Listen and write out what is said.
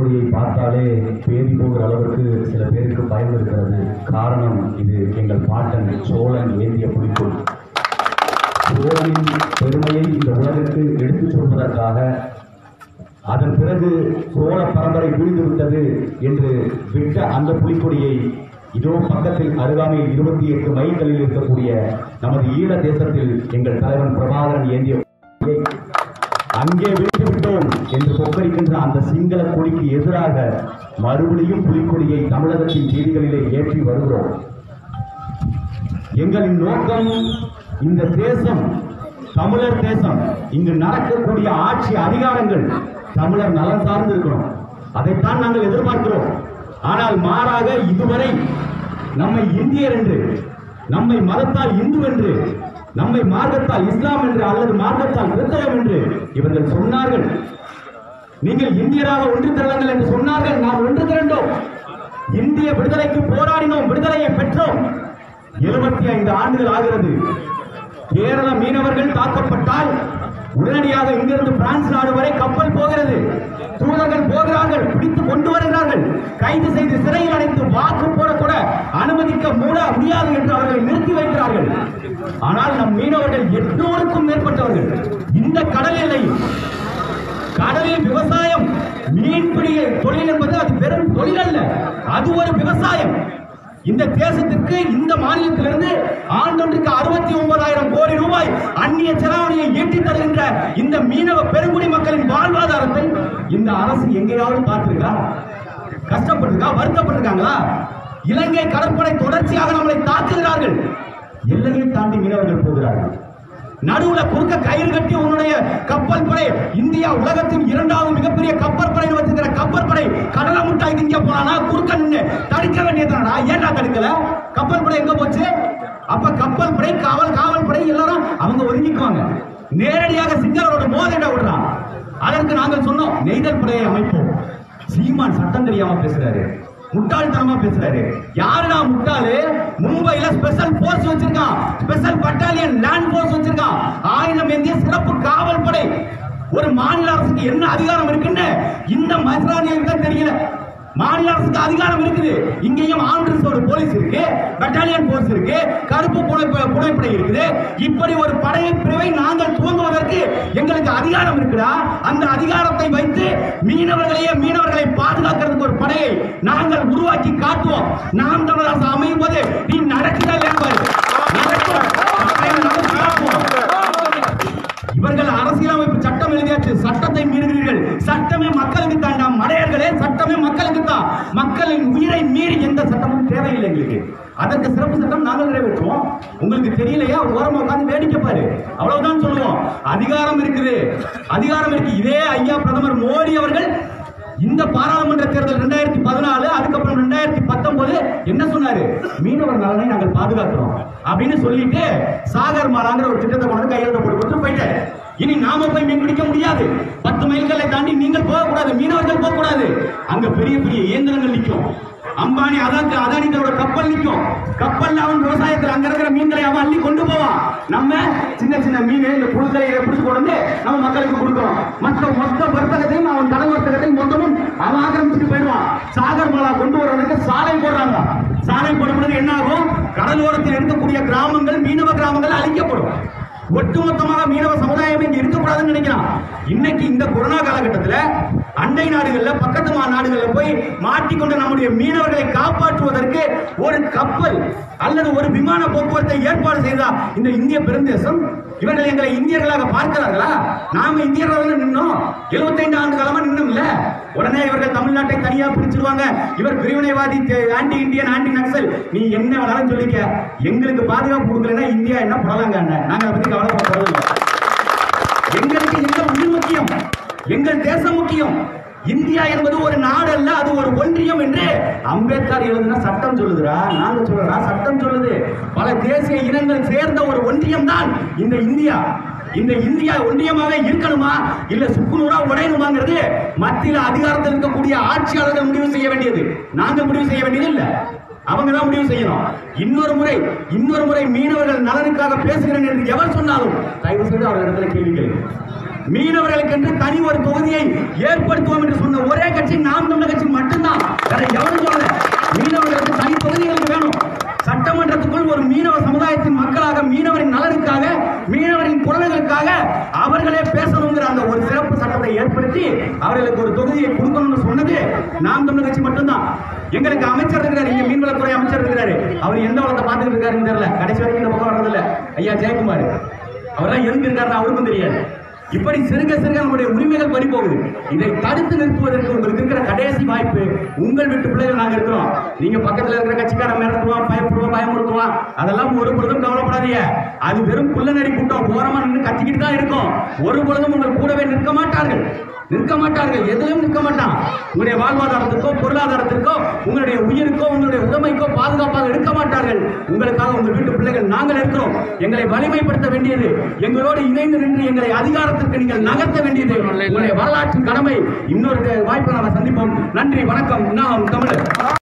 புலிக்கொடியை பார்த்தாலே பேதி போகிற அளவுக்கு சில பேருக்கு பயம் இருக்கிறது காரணம் இது எங்கள் பாட்டன் சோழன் ஏந்திய புலிக்கொடி சோழனின் பெருமையை இந்த உலகிற்கு எடுத்துச் சொல்வதற்காக அதன் பிறகு சோழ பரம்பரை வீழ்ந்து விட்டது என்று விட்ட அந்த புலிக்கொடியை இதோ பக்கத்தில் அருகாமையில் இருபத்தி எட்டு மைல்களில் இருக்கக்கூடிய நமது ஈழ தேசத்தில் எங்கள் தலைவன் பிரபாகரன் ஏந்திய கொடியை அங்கே விட்டு விட்டோம் என்று கொக்கரிக்கின்ற அந்த சிங்கள கொடிக்கு எதிராக மறுபடியும் புலிக்கொடியை தமிழகத்தின் செய்திகளிலே ஏற்றி வருகிறோம் எங்களின் நோக்கம் இந்த தேசம் தமிழர் தேசம் இங்கு நடக்கக்கூடிய ஆட்சி அதிகாரங்கள் தமிழர் நலன் சார்ந்து இருக்கணும் அதைத்தான் நாங்கள் எதிர்பார்க்கிறோம் ஆனால் மாறாக இதுவரை நம்மை இந்தியர் என்று நம்மை மதத்தால் இந்து என்று நம்மை மார்க்கத்தால் இஸ்லாம் என்று அல்லது மார்க்கத்தால் கிறிஸ்தவம் என்று இவர்கள் சொன்னார்கள் நீங்கள் இந்தியராக ஒன்று திரளுங்கள் என்று சொன்னார்கள் நாம் ஒன்று திரண்டோம் இந்திய விடுதலைக்கு போராடினோம் விடுதலையை பெற்றோம் எழுபத்தி ஐந்து ஆண்டுகள் ஆகிறது கேரள மீனவர்கள் தாக்கப்பட்டால் உடனடியாக இங்கிருந்து பிரான்ஸ் நாடு வரை கப்பல் போகிறது தூதர்கள் போகிறார்கள் பிடித்து கொண்டு வருகிறார்கள் கைது செய்து சிறையில் அடைத்து வாக்கு போட கூட அனுமதிக்க மூட முடியாது என்று அவர்களை நிறுத்தி வைக்கிறார்கள் ஆனால் நம் மீனவர்கள் எட்நூறுக்கும் மேற்பட்டவர்கள் இந்த கடல் எல்லையில் கடலில் விவசாயம் மீன்பிடி தொழில் என்பது அது வெறும் தொழில் அல்ல அது ஒரு விவசாயம் இந்த தேசத்திற்கு இந்த மாநிலத்திலிருந்து ஆண்டொன்றுக்கு அறுபத்தி ஒன்பதாயிரம் கோடி ரூபாய் அந்நிய செலாவணியை ஈட்டி தருகின்ற இந்த மீனவ பெருங்குடி மக்களின் வாழ்வாதாரத்தை இந்த அரசு எங்கேயாவது பார்த்திருக்கா கஷ்டப்பட்டிருக்கா வருத்தப்பட்டிருக்காங்களா இலங்கை கடற்படை தொடர்ச்சியாக நம்மளை தாக்குகிறார்கள் எல்லையை தாண்டி மீனவர்கள் போகிறார்கள் நடுவுல குறுக்க கயிறு கட்டி உன்னுடைய கப்பல் படை இந்தியா உலகத்தின் இரண்டாவது மிகப்பெரிய கப்பல் படை வச்சிருக்கிற கப்பல் படை கடலை முட்டாய் திங்க போனானா குறுக்க நின்று தடுக்க வேண்டியதுதானடா ஏன்டா தடுக்கல கப்பல் படை எங்க போச்சு அப்ப கப்பல் படை காவல் காவல் படை எல்லாரும் அவங்க ஒதுங்கிக்குவாங்க நேரடியாக சிங்களரோட மோதிட விடுறான் அதற்கு நாங்கள் சொன்னோம் நெய்தல் படையை அமைப்போம் சீமான் சட்டம் தெரியாம பேசுறாரு முட்டாள்தனமா பேசுறாரு யாருடா முட்டாளு மும்பைல ஸ்பெஷல் போர்ஸ் வச்சிருக்கான் ஸ்பெஷல் பட்டாலியன் லேண்ட் போர்ஸ் வச்சிருக்கான் ஆயுதம் ஏந்திய சிறப்பு காவல் படை ஒரு மாநில அரசுக்கு என்ன அதிகாரம் இருக்குன்னு இந்த மதுரானியருக்கு தான் தெரியல மாநில அரசுக்கு அதிகாரம் இருக்குது இங்கேயும் ஆண்ட்ரஸோட போலீஸ் இருக்கு பட்டாலியன் போர்ஸ் இருக்கு கருப்பு புனை புனைப்படை இருக்குது இப்படி ஒரு படையை பிரிவை நாங்கள் துவங்குவதற்கு எங்களுக்கு அதிகாரம் இருக்குடா அந்த அதிகாரத்தை வைத்து மீனவர்களையே மீனவர்களை பாதுகாக்கிறதுக்கு ஒரு படையை நாங்கள் உருவாக்கி காட்டுவோம் நாம் தமிழ் அரசு அமையும் போது நீ நடக்குதல் என்பது நடக்கும் அதை நாம் காப்போம். இவர்கள் அரசியலமைப்பு சட்டம் எழுதியாச்சு சட்டத்தை மீறுகிறீர்கள் சட்டமே மக்களுக்கு தாண்டா மடையர்களே சட்டமே மக்களுக்கு தான் மக்களின் உயிரை மீறி எந்த சட்டமும் தேவையில்லை எங்களுக்கு அதற்கு சிறப்பு சட்டம் நாங்கள் நிறைவேற்றுவோம் உங்களுக்கு தெரியலையா ஓரமா உட்கார்ந்து வேடிக்கை பாரு அவ்வளவுதான் சொல்லுவோம் அதிகாரம் இருக்குது அதிகாரம் இருக்கு இதே ஐயா பிரதமர் மோடி அவர்கள் இந்த பாராளுமன்ற தேர்தல் ரெண்டாயிரத்தி பதினாலு அதுக்கப்புறம் ரெண்டாயிரத்தி பத்தொன்பது என்ன சொன்னாரு மீனவர் நலனை நாங்கள் பாதுகாக்கிறோம் அப்படின்னு சொல்லிட்டு சாகர் மாலாங்கிற ஒரு திட்டத்தை கொண்டு வந்து கையெழுத்து போட்டு கொடுத்து போயிட்டாரு இனி நாம போய் மீன் பிடிக்க முடியாது பத்து மைல்களை தாண்டி நீங்கள் போகக்கூடாது மீனவர்கள் போகக்கூடாது அங்க பெரிய பெரிய இயந்திரங்கள் நிற்கும் அம்பானி அதாக்கு அதானி தன்னோட கப்பல் நிற்கும் கப்பல்ல அவன் விவசாயத்துல அங்க இருக்கிற மீன்களை அவன் அள்ளி கொண்டு போவான் நம்ம சின்ன சின்ன மீன் இந்த புழுக்கலையை பிடிச்சு கொண்டு வந்து நம்ம மக்களுக்கு கொடுக்கிறோம் மற்ற மொத்த வர்த்தகத்தையும் அவன் கடல் வர்த்தகத்தையும் மொத்தமும் அவன் ஆக்கிரமிச்சுட்டு போயிடுவான் சாகர் மாலா கொண்டு வர்றதுக்கு சாலை போடுறாங்க சாலை போடும் பொழுது என்ன ஆகும் கடலோரத்தில் இருக்கக்கூடிய கிராமங்கள் மீனவ கிராமங்கள் அழிக்கப்படும் ஒட்டுமொத்தமாக மீனவ சமுதாயம் இங்க இருக்கக்கூடாதுன்னு நினைக்கிறான் இன்னைக்கு இந்த கொரோனா காலகட்டத்துல அண்டை நாடுகள்ல பக்கத்து மா- நாடுகள்ல போய் மாட்டிக்கொண்ட நம்முடைய மீனவர்களை காப்பாற்றுவதற்கு ஒரு கப்பல் அல்லது ஒரு விமான போக்குவரத்தை ஏற்பாடு செய்தா இந்த இந்திய பெருந்தேசம் இவர்கள் எங்களை இந்தியர்களாக பார்க்கிறார்களா நாம இந்தியர்களாக நின்னோம் 75 ஆண்டு காலமா நின்னோம் இல்ல உடனே இவர்கள் தமிழ்நாட்டை தனியா பிரிச்சிருவாங்க இவர் பிரிவினைவாதி ஆன்டி இந்தியன் ஆன்டி நக்சல் நீ என்ன வேணாலும் சொல்லிக்க எங்களுக்கு பாதுகாப்பு கொடுக்கலன்னா இந்தியா என்ன படலாங்க அண்ணன் நாங்க அதை பத்தி கவலைப்பட இல்லை எங்களுக்கு எங்கள் உயிர் முக்கியம் எங்கள் தேசம் முக்கியம் இந்தியா என்பது ஒரு நாடு அல்ல அது ஒரு ஒன்றியம் என்று அம்பேத்கர் எழுதின சட்டம் சொல்லுதுடா நாங்க சொல்றா சட்டம் சொல்லுது பல தேசிய இனங்கள் சேர்ந்த ஒரு ஒன்றியம் தான் இந்த இந்தியா இந்த இந்தியா ஒன்றியமாக இருக்கணுமா இல்ல சுக்குநூறா உடையணுமாங்கிறது மத்தியில் அதிகாரத்தில் இருக்கக்கூடிய ஆட்சியாளர்கள் முடிவு செய்ய வேண்டியது நாங்க முடிவு செய்ய வேண்டியது இல்ல அவங்க தான் முடிவு செய்யணும் இன்னொரு முறை இன்னொரு முறை மீனவர்கள் நலனுக்காக பேசுகிறேன் என்று எவர் சொன்னாலும் தயவு செய்து அவர்களிடத்துல கேள்வி கேளுங்க மீனவர்களுக்கு என்று தனி ஒரு தொகுதியை ஏற்படுத்துவோம் என்று சொன்ன ஒரே கட்சி நாம் தமிழர் கட்சி மட்டும்தான் வேற எவரும் சொல்லல மீனவர்களுக்கு தனி தொகுதிகளுக்கு வேணும் சட்டமன்றத்துக்குள் ஒரு மீனவ சமுதாயத்தின் மக்களாக மீனவரின் நலனுக்காக மீனவரின் குரல்களுக்காக அவர்களே பேசணுங்கிற அந்த ஒரு சிறப்பு சட்டத்தை ஏற்படுத்தி அவர்களுக்கு ஒரு தொகுதியை கொடுக்கணும்னு சொன்னது நாம் தமிழர் கட்சி மட்டும்தான் எங்களுக்கு அமைச்சர் இருக்கிறாரு இங்க மீன்வளத்துறை அமைச்சர் இருக்கிறாரு அவர் எந்த வளத்தை பார்த்துட்டு இருக்காருன்னு தெரியல கடைசி வரைக்கும் இந்த பக்கம் வர்றதில்ல ஐயா ஜெயக்குமார் அவரெல்லாம் எதுக்கு இருக்காருன்னு அவருக்கும் தெரியாது இப்படி சிறுக சிறுக நம்முடைய உரிமைகள் பறி போகுது இதை தடுத்து நிறுத்துவதற்கு உங்களுக்கு இருக்கிற கடைசி வாய்ப்பு உங்கள் வீட்டு பிள்ளைகள் நாங்க இருக்கிறோம் நீங்க பக்கத்துல இருக்கிற கட்சிக்காரன் மிரட்டுவான் பயப்படுவான் பயமுறுத்துவான் அதெல்லாம் ஒரு பொழுதும் கவலைப்படாதீங்க அது வெறும் குள்ளநரி கூட்டம் ஓரமா நின்று கத்திக்கிட்டு தான் இருக்கும் ஒரு பொழுதும் உங்கள் கூடவே நிற்க மாட்டார்கள் நிற்க மாட்டார்கள் எதிலும் நிற்க மாட்டான் உங்களுடைய வாழ்வாதாரத்திற்கோ பொருளாதாரத்திற்கோ உங்களுடைய உயிருக்கோ உங்களுடைய உடமைக்கோ பாதுகாப்பாக இருக்க மாட்டார்கள் உங்களுக்காக உங்கள் வீட்டு பிள்ளைகள் நாங்கள் இருக்கிறோம் எங்களை வலிமைப்படுத்த வேண்டியது எங்களோடு இணைந்து நின்று எங்களை அதிகாரத்திற்கு நீங்கள் நகர்த்த வேண்டியது உங்களுடைய வரலாற்று கடமை இன்னொரு வாய்ப்பை நாம சந்திப்போம் நன்றி வணக்கம் நாம் தமிழர்